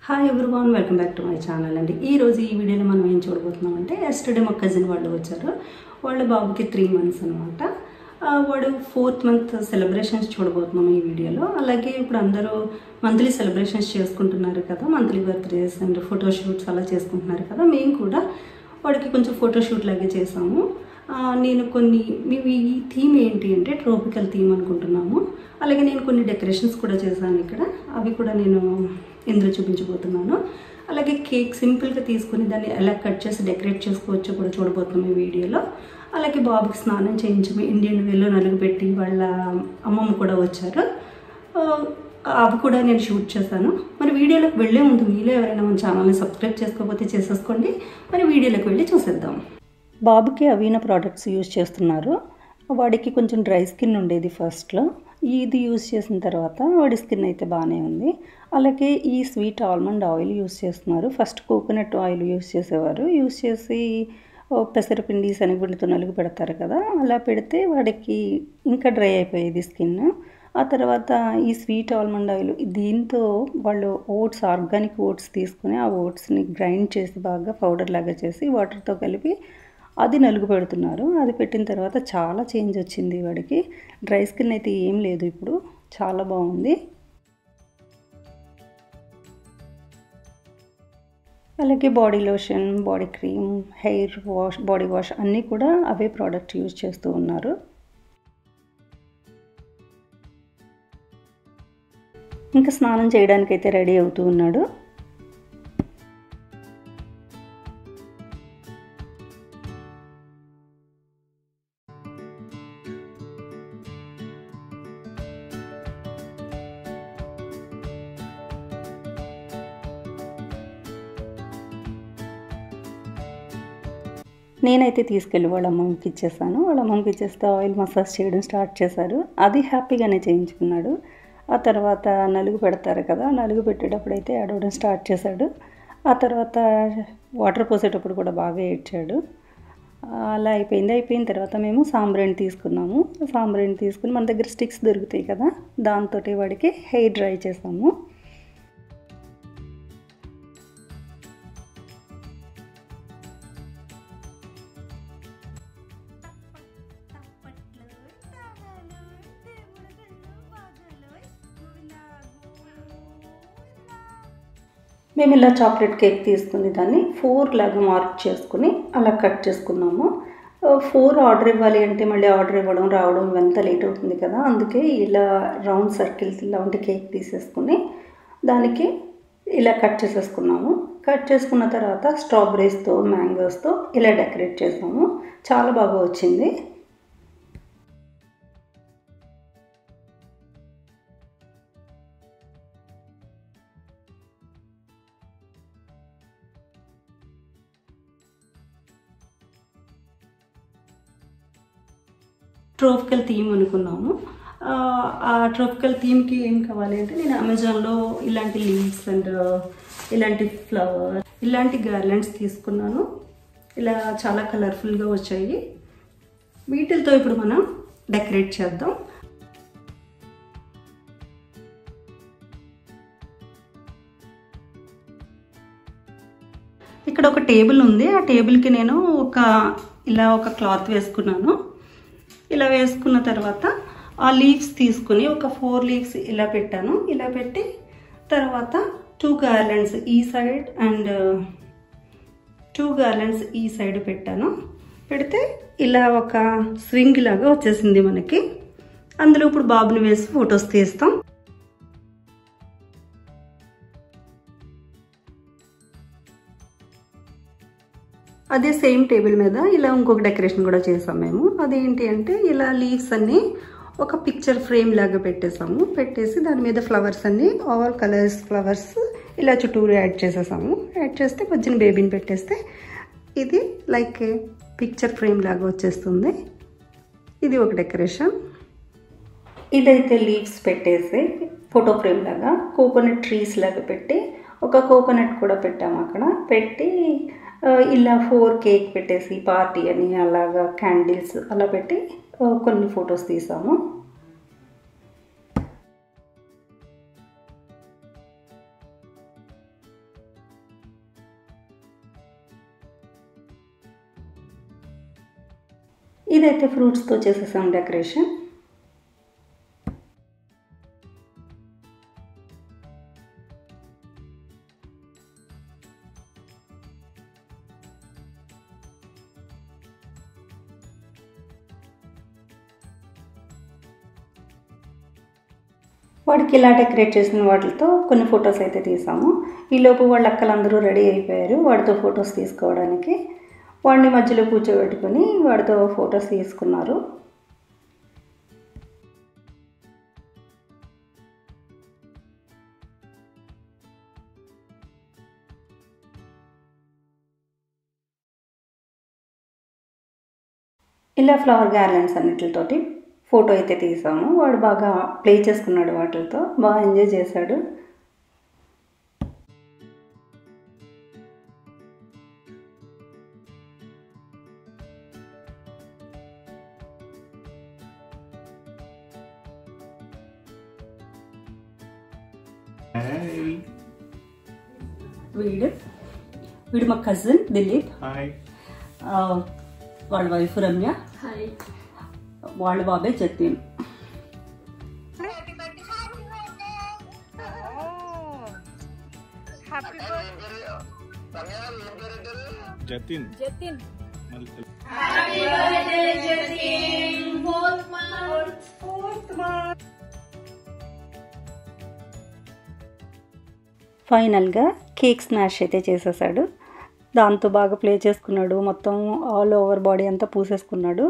Hi everyone welcome back to my channel అండి ఈ రోజు ఈ వీడియోలో మనం ఏం చూడబోతున్నాం అంటే ఎస్టర్డే మా కజిన్ వాళ్ళు వచ్చారు వాళ్ళ బాబుకి త్రీ మంత్స్ అనమాట వాడు ఫోర్త్ మంత్ సెలబ్రేషన్స్ చూడబోతున్నాం ఈ వీడియోలో అలాగే ఇప్పుడు అందరూ మంత్లీ సెలబ్రేషన్స్ చేసుకుంటున్నారు కదా మంత్లీ బర్త్డేస్ అండ్ ఫోటోషూట్స్ అలా చేసుకుంటున్నారు కదా మేము కూడా వాడికి కొంచెం ఫోటోషూట్ లాగే చేసాము ఆ, నేను కొన్ని మేము ఈ థీమ్ ఏంటి అంటే ట్రోపికల్ థీమ్ అనుకుంటున్నాము అలాగే నేను కొన్ని డెకరేషన్స్ కూడా చేశాను ఇక్కడ అవి కూడా నేను ఇందులో చూపించబోతున్నాను అలాగే కేక్ సింపుల్గా తీసుకుని దాన్ని ఎలా కట్ చేసి డెకరేట్ చేసుకోవచ్చో కూడా చూడబోతున్నాం ఈ వీడియోలో అలాగే బాబుకి స్నానం చేయించము ఇండియన్ వేలో నలుగు పెట్టి వాళ్ళ అమ్మమ్మ కూడా వచ్చారు ఆ, అవి కూడా నేను షూట్ చేశాను మరి వీడియోలోకి వెళ్ళే ముందు మీలో ఎవరైనా మన ఛానల్ని సబ్స్క్రైబ్ చేసుకోకపోతే చేసేసుకోండి మరి వీడియోలోకి వెళ్ళి చూసేద్దాం బాబుకి అవీన ప్రోడక్ట్స్ యూజ్ చేస్తున్నారు వాడికి కొంచెం డ్రై స్కిన్ ఉండేది ఫస్ట్లో ఇది యూజ్ చేసిన తర్వాత వాడి స్కిన్ అయితే బాగానే ఉంది అలాగే ఈ స్వీట్ ఆల్మండ్ ఆయిల్ యూజ్ చేస్తున్నారు ఫస్ట్ కోకోనట్ ఆయిల్ యూజ్ చేసేవారు యూజ్ చేసి ఓ పెసరపిండి శనగపిండితో నలుగు పెడతారు కదా అలా పెడితే వాడికి ఇంకా డ్రై అయిపోయేది స్కిన్ ఆ తర్వాత ఈ స్వీట్ ఆల్మండ్ ఆయిల్ దీంతో వాళ్ళు ఓట్స్ ఆర్గానిక్ ఓట్స్ తీసుకుని ఆ ఓట్స్ని గ్రైండ్ చేసి బాగా పౌడర్ లాగా చేసి వాటర్తో కలిపి అది నలుగు పెడుతున్నారు అది పెట్టిన తర్వాత చాలా చేంజ్ వచ్చింది వాడికి డ్రై స్కిన్ అయితే ఏం లేదు ఇప్పుడు చాలా బాగుంది అలాగే body lotion body cream hair wash body wash అన్నీ కూడా అవే ప్రోడక్ట్ యూజ్ చేస్తూ ఉన్నారు ఇంకా స్నానం చేయడానికైతే రెడీ అవుతూ ఉన్నాడు నేనైతే తీసుకెళ్ళి వాళ్ళ అమ్మమ్మకి ఇచ్చేసాను వాళ్ళ అమ్మమ్మకి ఇచ్చేస్తే ఆయిల్ మసాజ్ చేయడం స్టార్ట్ చేశారు అది హ్యాపీగానే చేయించుకున్నాడు ఆ తర్వాత నలుగు పెడతారు కదా నలుగు పెట్టేటప్పుడు అయితే ఏడవడం స్టార్ట్ చేశాడు ఆ తర్వాత వాటర్ పోసేటప్పుడు కూడా బాగా ఏడ్చాడు అలా అయిపోయింది అయిపోయిన తర్వాత మేము సాంబ్రాణి తీసుకున్నాము సాంబ్రాణి తీసుకుని మన దగ్గర స్టిక్స్ దొరుకుతాయి కదా దాంతో వాడికి హెయిర్ డ్రై చేసాము మేము ఇలా చాక్లెట్ కేక్ తీసుకుని దాన్ని ఫోర్ లాగా మార్క్ చేసుకుని అలా కట్ చేసుకున్నాము ఫోర్ ఆర్డర్ ఇవ్వాలి అంటే మళ్ళీ ఆర్డర్ ఇవ్వడం రావడం ఇవంతా లేట్ అవుతుంది కదా అందుకే ఇలా రౌండ్ సర్కిల్స్ ఇలాంటి కేక్ తీసేసుకుని దానికి ఇలా కట్ చేసేసుకున్నాము కట్ చేసుకున్న తర్వాత స్ట్రాబెరీస్తో మ్యాంగోస్తో ఇలా డెకరేట్ చేసాము చాలా బాగా వచ్చింది ట్రోపికల్ థీమ్ అనుకున్నాము ఆ, ఆ ట్రోపికల్ థీమ్కి ఏం కావాలి అంటే నేను అమెజాన్లో ఇలాంటి లీవ్స్ అండ్ ఇలాంటి ఫ్లవర్ ఇలాంటి గార్లెండ్స్ తీసుకున్నాను ఇలా చాలా కలర్ఫుల్గా వచ్చాయి వీటితో ఇప్పుడు మనం డెకరేట్ చేద్దాం ఇక్కడ ఒక టేబుల్ ఉంది ఆ టేబుల్కి నేను ఒక ఇలా ఒక క్లాత్ వేసుకున్నాను ఇలా వేసుకున్న తర్వాత ఆ లీవ్స్ తీసుకుని ఒక ఫోర్ లీవ్స్ ఇలా పెట్టాను ఇలా పెట్టి తర్వాత టూ గార్లెండ్స్ ఈ సైడ్ అండ్ టూ గార్లెండ్స్ ఈ సైడ్ పెట్టాను పెడితే ఇలా ఒక స్వింగ్ లాగా వచ్చేసింది మనకి అందులో ఇప్పుడు బాబుని వేసి ఫొటోస్ తీస్తాం అదే సేమ్ టేబుల్ మీద ఇలా ఇంకొక డెకరేషన్ కూడా చేసాం మేము అదేంటి అంటే ఇలా లీవ్స్ అన్ని ఒక పిక్చర్ ఫ్రేమ్ లాగా పెట్టేసాము పెట్టేసి దాని మీద ఫ్లవర్స్ అన్ని ఆల్ కలర్స్ ఫ్లవర్స్ ఇలా చుట్టూరు యాడ్ చేసేసాము యాడ్ చేస్తే వచ్చిన బేబీని పెట్టేస్తే ఇది లైక్ పిక్చర్ ఫ్రేమ్ లాగా వచ్చేస్తుంది ఇది ఒక డెకరేషన్ ఇదైతే లీవ్స్ పెట్టేసి ఫోటో ఫ్రేమ్ లాగా కోకోనట్ ట్రీస్ లాగా పెట్టి ఒక కోకోనట్ కూడా పెట్టాము అక్కడ పెట్టి ఆ, ఇలా ఫోర్ కేక్ పెట్టేసి పార్టీ అని అలాగా క్యాండిల్స్ అలా పెట్టి ఆ, కొన్ని ఫొటోస్ తీసాము ఇదైతే ఫ్రూట్స్తో చేసేసాం డెకరేషన్ వాడికి ఇలా డెకరేట్ చేసిన వాటితో కొన్ని ఫొటోస్ అయితే తీసాము ఈలోపు వాళ్ళ అక్కలందరూ రెడీ అయిపోయారు వాడితో ఫొటోస్ తీసుకోవడానికి వాడిని మధ్యలో కూర్చోబెట్టుకొని వాడితో ఫొటోస్ తీసుకున్నారు ఇలా ఫ్లవర్ గార్లెండ్స్ అన్నిటితోటి ఫోటో అయితే తీసాము వాడు బాగా ప్లే చేసుకున్నాడు వాటితో బాగా ఎంజాయ్ చేశాడు Hey. వీడు వీడు మా కజిన్ దిలీప్ Hi. ఆ, వాళ్ళ వైఫ్ రమ్య వాళ్ళ బాబాయ్ జతీన్ జతిన్ జతిన్ మళ్ళీ ఫైనల్గా కేక్ స్నాష్ అయితే చేసేసాడు దాంతో బాగా ప్లే చేసుకున్నాడు మొత్తం ఆల్ ఓవర్ బాడీ అంతా పూసేసుకున్నాడు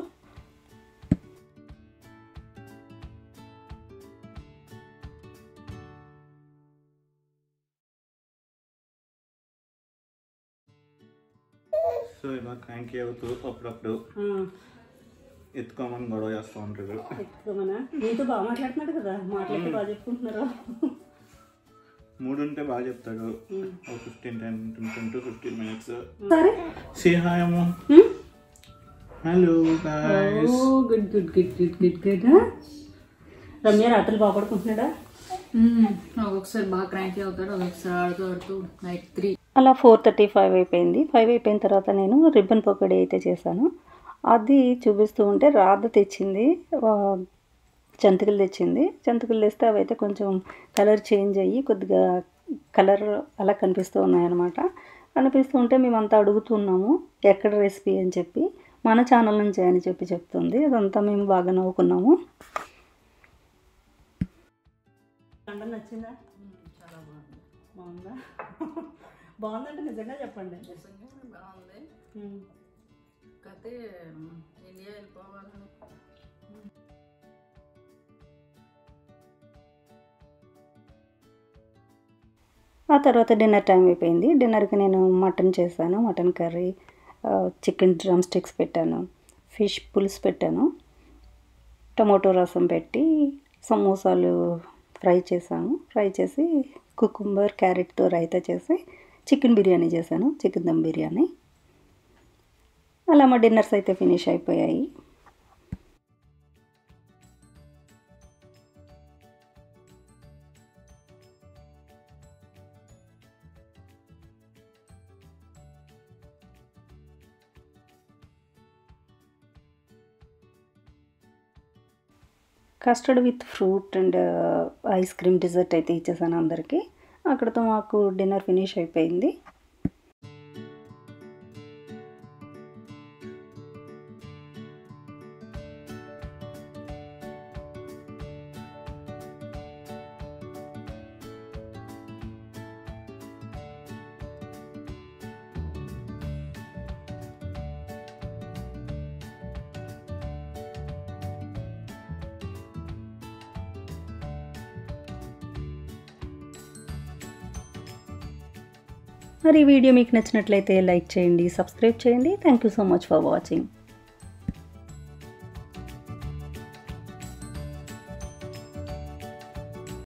సో ఇలా క్రాంకీ అవుతూ అప్పుడప్పుడు ఎత్తుకోమని గొడవ చేస్తూ ఉంటాడు ఎక్కువనా నీతో బాగా మాట్లాడుతున్నాడు కదా మాట్లాడితే బాగా చెప్పుకుంటున్నారు మూడు ఉంటే బాగా చెప్తాడు ఒక fifteen ten ten to fifteen minutes సరే సే హాయ్ అమ్మ hello guys good good good good good good Ramya రాత్రులు బాగా పడుకుంటున్నాడా ఒక్కొక్కసారి బాగా క్రాంకీ అవుతాడు ఒక్కొక్కసారి ఆడుతూ ఆడుతూ నైట్ త్రీ అలా ఫోర్ థర్టీ ఫైవ్ అయిపోయింది ఫైవ్ అయిపోయిన తర్వాత నేను రిబ్బన్ పకోడీ అయితే చేశాను అది చూపిస్తూ ఉంటే రాధ తెచ్చింది ఆ, జంతికలు తెచ్చింది జంతికలు తెస్తే అవి అయితే కొంచెం కలర్ చేంజ్ అయ్యి కొద్దిగా కలర్ అలా కనిపిస్తూ ఉన్నాయన్నమాట కనిపిస్తూ ఉంటే మేమంతా అడుగుతున్నాము ఎక్కడ రెసిపీ అని చెప్పి మన ఛానల్ నుంచి అని చెప్పి చెప్తుంది అదంతా మేము బాగా నవ్వుకున్నాము నచ్చిందా చాలా బాగుంది బాగుందా బాగుందంటే నిజంగా చెప్పండి నిజంగా బాగుంది కాకపోతే ఇండియా వెళ్ళిపోవాలని ఆ తర్వాత డిన్నర్ టైం అయిపోయింది డిన్నర్కి నేను మటన్ చేశాను mutton curry chicken drumsticks పెట్టాను ఫిష్ పులుసు పెట్టాను టమోటో రసం పెట్టి సమోసాలు ఫ్రై చేశాను ఫ్రై చేసి కుకుంబర్ క్యారెట్తో రైతా చేసి చికెన్ బిర్యానీ చేశాను చికెన్ దమ్ బిర్యానీ అలా మా డిన్నర్స్ అయితే ఫినిష్ అయిపోయాయి custard with fruit and ice cream dessert అయితే ఇచ్చేసాను అందరికీ అక్కడతో మాకు డిన్నర్ ఫినిష్ అయిపోయింది మరి ఈ వీడియో మీకు నచ్చినట్లయితే లైక్ చేయండి సబ్స్క్రైబ్ చేయండి thank you so much for watching